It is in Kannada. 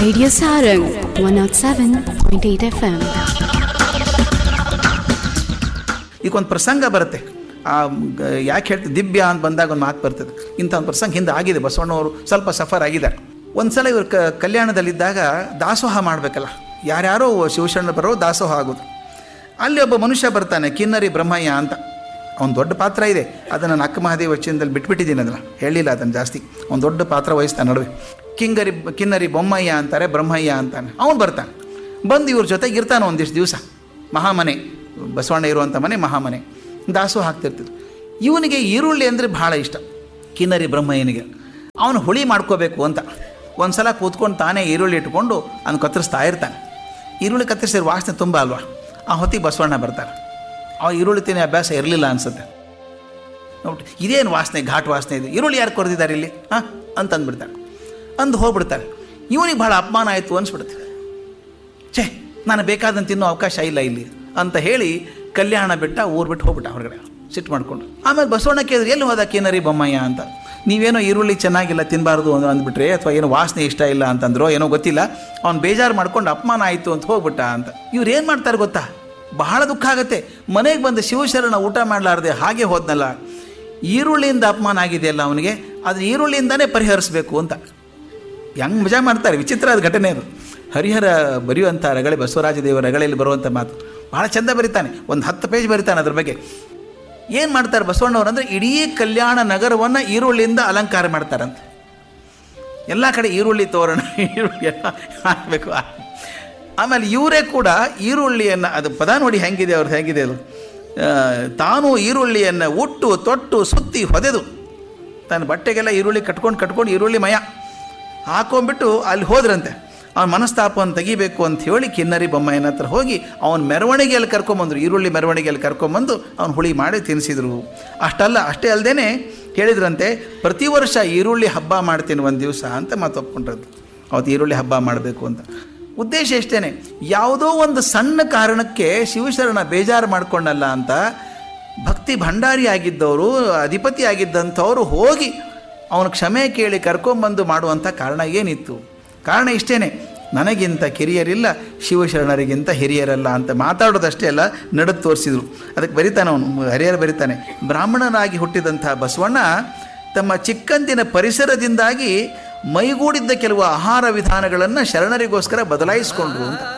Radio Sarang 107.8 FM. ಈಗ ಒಂದು ಪ್ರಸಂಗ ಬರುತ್ತೆ ಆ ಗ- ಯಾಕೆ ಹೇಳ್ತೀವಿ ದಿವ್ಯ ಅಂತ ಬಂದಾಗ ಒಂದು ಮಾತು ಬರ್ತದೆ ಇಂಥ ಒಂದು ಪ್ರಸಂಗ ಹಿಂದೆ ಆಗಿದೆ ಬಸವಣ್ಣವರು ಸ್ವಲ್ಪ ಸಫರ್ ಆಗಿದ್ದಾರೆ ಒಂದ್ಸಲ ಇವರು ಕ ಕಲ್ಯಾಣದಲ್ಲಿದ್ದಾಗ ದಾಸೋಹ ಮಾಡಬೇಕಲ್ಲ ಯಾರ್ಯಾರೋ ಶಿವಶರಣ ಬರೋ ದಾಸೋಹ ಆಗೋದು ಅಲ್ಲಿ ಒಬ್ಬ ಮನುಷ್ಯ ಬರ್ತಾನೆ ಕಿನ್ನರಿ ಬ್ರಹ್ಮಯ್ಯ ಅಂತ ಅವ್ನು ದೊಡ್ಡ ಪಾತ್ರ ಇದೆ ಅದನ್ನು ನಾನು ಅಕ್ಕ ಮಹಾದೇವ ವಚನದಲ್ಲಿ ಬಿಟ್ಬಿಟ್ಟಿದ್ದೀನಿ ಅದನ್ನು ಹೇಳಿಲ್ಲ ಅದನ್ನು ಜಾಸ್ತಿ ಅವ್ನು ದೊಡ್ಡ ಪಾತ್ರ ವಹಿಸ್ತಾನೆ ನಡುವೆ ಕಿಂಗರಿ ಕಿನ್ನರಿ ಬೊಮ್ಮಯ್ಯ ಅಂತಾರೆ ಬ್ರಹ್ಮಯ್ಯ ಅಂತಾನೆ ಅವನು ಬರ್ತಾನೆ ಬಂದು ಇವ್ರ ಜೊತೆಗೆ ಇರ್ತಾನೆ ಒಂದಿಷ್ಟು ದಿವಸ ಮಹಾಮನೆ ಬಸವಣ್ಣ ಇರುವಂಥ ಮನೆ ಮಹಾಮನೆ ದಾಸು ಹಾಕ್ತಿರ್ತಿದ್ರು ಇವನಿಗೆ ಈರುಳ್ಳಿ ಅಂದರೆ ಭಾಳ ಇಷ್ಟ ಕಿನ್ನರಿ ಬ್ರಹ್ಮಯ್ಯನಿಗೆ ಅವನು ಹುಳಿ ಮಾಡ್ಕೋಬೇಕು ಅಂತ ಒಂದು ಸಲ ಕೂತ್ಕೊಂಡು ತಾನೇ ಈರುಳ್ಳಿ ಇಟ್ಕೊಂಡು ಅವ್ನು ಕತ್ತರಿಸ್ತಾ ಇರ್ತಾನೆ ಈರುಳ್ಳಿ ಕತ್ತರಿಸಿದ ವಾಸನೆ ತುಂಬ ಅಲ್ವಾ ಆ ಹೊತ್ತಿಗೆ ಬಸವಣ್ಣ ಬರ್ತಾರೆ ಆ ಈರುಳ್ಳಿ ತಿನ್ನೋ ಅಭ್ಯಾಸ ಇರಲಿಲ್ಲ ಅನ್ಸುತ್ತೆ ನೋಡ್ಬಿಟ್ಟು ಇದೇನು ವಾಸನೆ ಘಾಟ್ ವಾಸನೆ ಇದೆ ಈರುಳ್ಳಿ ಯಾರು ಕೊರೆದಿದ್ದಾರೆ ಇಲ್ಲಿ ಹಾಂ ಅಂತ ಅಂದ್ಬಿಡ್ತಾರೆ ಅಂದು ಹೋಗ್ಬಿಡ್ತಾರೆ ಇವನಿಗೆ ಭಾಳ ಅಪಮಾನ ಆಯಿತು ಅನ್ಸ್ಬಿಡುತ್ತೆ ಛೇ ನಾನು ಬೇಕಾದಂತ ತಿನ್ನೋ ಅವಕಾಶ ಇಲ್ಲ ಇಲ್ಲಿ ಅಂತ ಹೇಳಿ ಕಲ್ಯಾಣ ಬಿಟ್ಟ ಊರು ಬಿಟ್ಟು ಹೋಗ್ಬಿಟ್ಟ ಹೊರಗಡೆ ಸಿಟ್ಟು ಮಾಡ್ಕೊಂಡು ಆಮೇಲೆ ಬಸವಣ್ಣ ಕೇಳಿದ್ರೆ ಎಲ್ಲಿ ಹೋದ ಕೇನರಿ ಬೊಮ್ಮಯ್ಯ ಅಂತ ನೀವೇನೋ ಈರುಳ್ಳಿ ಚೆನ್ನಾಗಿಲ್ಲ ತಿನ್ನಬಾರ್ದು ಅಂತ ಅಂದ್ಬಿಟ್ರೆ ಅಥವಾ ಏನೋ ವಾಸನೆ ಇಷ್ಟ ಇಲ್ಲ ಅಂತಂದ್ರೋ ಏನೋ ಗೊತ್ತಿಲ್ಲ ಅವ್ನು ಬೇಜಾರು ಮಾಡ್ಕೊಂಡು ಅಪಮಾನ ಆಯಿತು ಅಂತ ಹೋಗ್ಬಿಟ್ಟ ಅಂತ ಇವ್ರು ಏನು ಮಾಡ್ತಾರೆ ಗೊತ್ತಾ ಬಹಳ ದುಃಖ ಆಗುತ್ತೆ ಮನೆಗೆ ಬಂದು ಶಿವಶರಣ ಊಟ ಮಾಡಲಾರ್ದೆ ಹಾಗೆ ಹೋದ್ನಲ್ಲ ಈರುಳ್ಳಿಯಿಂದ ಅಪಮಾನ ಆಗಿದೆಯಲ್ಲ ಅವನಿಗೆ ಅದನ್ನ ಈರುಳ್ಳಿಯಿಂದನೇ ಪರಿಹರಿಸಬೇಕು ಅಂತ ಹೆಂಗೆ ಮಜಾ ಮಾಡ್ತಾರೆ ವಿಚಿತ್ರ ಅದು ಘಟನೆ ಅದು ಹರಿಹರ ಬರೆಯುವಂಥ ರಗಳೆ ಬಸವರಾಜ ದೇವರ ರಗಳೆಯಲ್ಲಿ ಬರುವಂಥ ಮಾತು ಭಾಳ ಚಂದ ಬರೀತಾನೆ ಒಂದು ಹತ್ತು ಪೇಜ್ ಬರೀತಾನೆ ಅದ್ರ ಬಗ್ಗೆ ಏನು ಮಾಡ್ತಾರೆ ಬಸವಣ್ಣವ್ರು ಅಂದರೆ ಇಡೀ ಕಲ್ಯಾಣ ನಗರವನ್ನು ಈರುಳ್ಳಿಯಿಂದ ಅಲಂಕಾರ ಮಾಡ್ತಾರಂತೆ ಎಲ್ಲ ಕಡೆ ಈರುಳ್ಳಿ ತೋರಣ ಈರುಳ್ಳಿ ಎಲ್ಲ ಹಾಕಬೇಕು ಆಮೇಲೆ ಇವರೇ ಕೂಡ ಈರುಳ್ಳಿಯನ್ನು ಅದು ಪದ ನೋಡಿ ಹೆಂಗಿದೆ ಅವ್ರದ್ದು ಹೆಂಗಿದೆ ಅದು ಆ, ತಾನು ಈರುಳ್ಳಿಯನ್ನು ಉಟ್ಟು ತೊಟ್ಟು ಸುತ್ತಿ ಹೊದೆದು ತನ್ನ ಬಟ್ಟೆಗೆಲ್ಲ ಈರುಳ್ಳಿ ಕಟ್ಕೊಂಡು ಕಟ್ಕೊಂಡು ಈರುಳ್ಳಿ ಮಯ ಹಾಕೊಂಡ್ಬಿಟ್ಟು ಅಲ್ಲಿ ಹೋದ್ರಂತೆ ಅವ್ನ ಮನಸ್ತಾಪವನ್ನು ತೆಗಿಬೇಕು ಅಂತ ಹೇಳಿ ಕಿನ್ನರಿ ಬೊಮ್ಮಯ್ಯನ ಹತ್ರ ಹೋಗಿ ಅವನ ಮೆರವಣಿಗೆಯಲ್ಲಿ ಕರ್ಕೊಂಬಂದರು ಈರುಳ್ಳಿ ಮೆರವಣಿಗೆಯಲ್ಲಿ ಕರ್ಕೊಂಬಂದು ಅವ್ನು ಹುಳಿ ಮಾಡಿ ತಿನ್ನಿಸಿದ್ರು ಅಷ್ಟಲ್ಲ ಅಷ್ಟೇ ಅಲ್ಲದೆ ಹೇಳಿದ್ರಂತೆ ಪ್ರತಿ ವರ್ಷ ಈರುಳ್ಳಿ ಹಬ್ಬ ಮಾಡ್ತೀನಿ ಒಂದು ದಿವಸ ಅಂತ ಮಾತು ಒಪ್ಕೊಂಡ್ರದ್ದು ಅವತ್ತು ಈರುಳ್ಳಿ ಹಬ್ಬ ಮಾಡಬೇಕು ಅಂತ ಉದ್ದೇಶ ಎಷ್ಟೇನೆ ಯಾವುದೋ ಒಂದು ಸಣ್ಣ ಕಾರಣಕ್ಕೆ ಶಿವಶರಣ ಬೇಜಾರು ಮಾಡ್ಕೊಂಡಲ್ಲ ಅಂತ ಭಕ್ತಿ ಭಂಡಾರಿ ಆಗಿದ್ದವರು ಅಧಿಪತಿ ಆಗಿದ್ದಂಥವ್ರು ಹೋಗಿ ಅವನು ಕ್ಷಮೆ ಕೇಳಿ ಕರ್ಕೊಂಬಂದು ಮಾಡುವಂಥ ಕಾರಣ ಏನಿತ್ತು ಕಾರಣ ಇಷ್ಟೇನೆ ನನಗಿಂತ ಕಿರಿಯರಿಲ್ಲ ಶಿವಶರಣರಿಗಿಂತ ಹಿರಿಯರಲ್ಲ ಅಂತ ಮಾತಾಡೋದಷ್ಟೇ ಅಲ್ಲ ನಡೆದು ತೋರಿಸಿದ್ರು ಅದಕ್ಕೆ ಬರಿತಾನೆ ಅವನು ಹರಿಹರ ಬರಿತಾನೆ ಬ್ರಾಹ್ಮಣನಾಗಿ ಹುಟ್ಟಿದಂಥ ಬಸವಣ್ಣ ತಮ್ಮ ಚಿಕ್ಕಂದಿನ ಪರಿಸರದಿಂದಾಗಿ ಮೈಗೂಡಿದ್ದ ಕೆಲವು ಆಹಾರ ವಿಧಾನಗಳನ್ನು ಶರಣರಿಗೋಸ್ಕರ ಬದಲಾಯಿಸಿಕೊಂಡ್ರು ಅಂತ